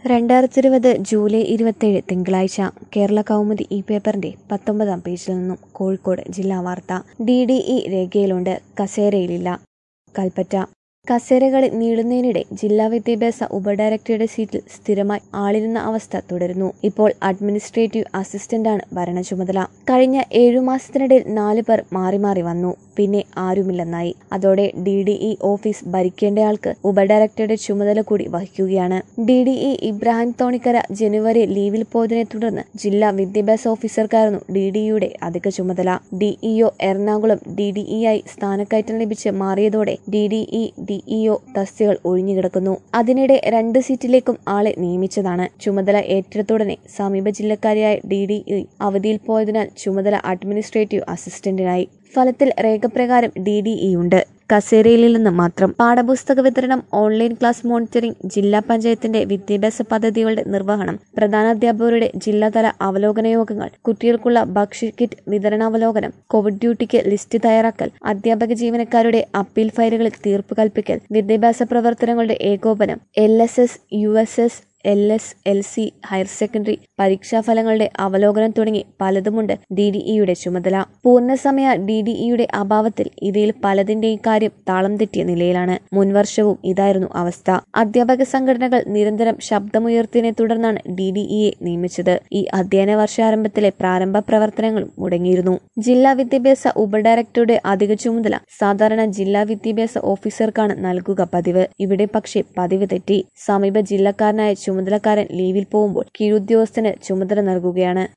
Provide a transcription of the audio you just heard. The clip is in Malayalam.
രണ്ടായിരത്തി ഇരുപത് ജൂലൈ ഇരുപത്തേഴ് തിങ്കളാഴ്ച കേരള കൗമുദി ഈ പേപ്പറിന്റെ പത്തൊമ്പതാം പേജിൽ നിന്നും കോഴിക്കോട് ജില്ലാ വാർത്ത ഡി ഡി ഇ രേഖയിലുണ്ട് കസേരയിലില്ല കൽപ്പറ്റ കസേരകളിൽ നീളുന്നതിനിടെ ജില്ലാ വിദ്യാഭ്യാസ ഉപഡയറക്ടറുടെ സീറ്റിൽ സ്ഥിരമായി ആളിരുന്ന അവസ്ഥ തുടരുന്നു ഇപ്പോൾ അഡ്മിനിസ്ട്രേറ്റീവ് അസിസ്റ്റന്റാണ് ഭരണ ചുമതല കഴിഞ്ഞ ഏഴു മാസത്തിനിടയിൽ നാല് പേർ മാറി മാറി വന്നു പിന്നെ ആരുമില്ലെന്നായി അതോടെ ഡി ഡി ഇ ഓഫീസ് ഭരിക്കേണ്ടയാൾക്ക് ഉപഡയറക്ടറുടെ ചുമതല കൂടി വഹിക്കുകയാണ് D D E Ibrahim Thonikkara ജനുവരി ലീവിൽ പോയതിനെ തുടർന്ന് ജില്ലാ വിദ്യാഭ്യാസ ഓഫീസർക്കായിരുന്നു ഡി ഡി ഇയുടെ അധിക ചുമതല DEO Ernakulam D D E ആയി സ്ഥാനക്കയറ്റം ലഭിച്ച് മാറിയതോടെ ഡി ഡി ഇ ഡിഇഒ തസ്തികൾ ഒഴിഞ്ഞുകിടക്കുന്നു അതിനിടെ രണ്ട് സീറ്റിലേക്കും ആളെ നിയമിച്ചതാണ് ചുമതല ഏറ്റെടുത്തുടനെ സമീപ ജില്ലക്കാരിയായ ഡി ഡി ഇ അവധിയിൽ പോയതിനാൽ ചുമതല അഡ്മിനിസ്ട്രേറ്റീവ് അസിസ്റ്റന്റിനായി ഫലത്തിൽ രേഖപ്രകാരം ഡി ഡി ഇ ഉണ്ട് കസേരയിൽ നിന്ന് മാത്രം പാഠപുസ്തക വിതരണം ഓൺലൈൻ ക്ലാസ് മോണിറ്ററിംഗ് ജില്ലാ പഞ്ചായത്തിന്റെ വിദ്യാഭ്യാസ പദ്ധതികളുടെ നിർവഹണം പ്രധാനാധ്യാപകരുടെ ജില്ലാതല അവലോകന യോഗങ്ങൾ കുട്ടികൾക്കുള്ള ഭക്ഷ്യ കിറ്റ് വിതരണാവലോകനം കോവിഡ് ഡ്യൂട്ടിക്ക് ലിസ്റ്റ് തയ്യാറാക്കൽ അധ്യാപക ജീവനക്കാരുടെ അപ്പീൽ ഫയലുകളിൽ തീർപ്പ് കൽപ്പിക്കൽ വിദ്യാഭ്യാസ പ്രവർത്തനങ്ങളുടെ ഏകോപനം L S S U S S L S L C higher secondary പരീക്ഷാഫലങ്ങളുടെ അവലോകനം തുടങ്ങി പലതുമുണ്ട് ഡി ഡി ഇയുടെ ചുമതല പൂർണ്ണസമയ ഡി ഡി ഇയുടെ അഭാവത്തിൽ ഇവയിൽ പലതിന്റെയും കാര്യം താളം തെറ്റിയ നിലയിലാണ് മുൻവർഷവും ഇതായിരുന്നു അവസ്ഥ അധ്യാപക സംഘടനകൾ നിരന്തരം ശബ്ദമുയർത്തിയതിനെ തുടർന്നാണ് ഡി ഡി ഇയെ നിയമിച്ചത് ഈ അധ്യയന വർഷാരംഭത്തിലെ പ്രാരംഭ പ്രവർത്തനങ്ങളും മുടങ്ങിയിരുന്നു ജില്ലാ വിദ്യാഭ്യാസ ഉപഡയറക്ടറുടെ അധിക ചുമതല സാധാരണ ജില്ലാ വിദ്യാഭ്യാസ ഓഫീസർക്കാണ് നൽകുക പതിവ് ഇവിടെ പക്ഷേ പതിവ് തെറ്റി സമീപ ജില്ലക്കാരനായ ചുമതലക്കാരൻ ലീവിൽ പോകുമ്പോൾ കീഴുദ്യോഗസ്ഥന് ചുമതല നൽകുകയാണ്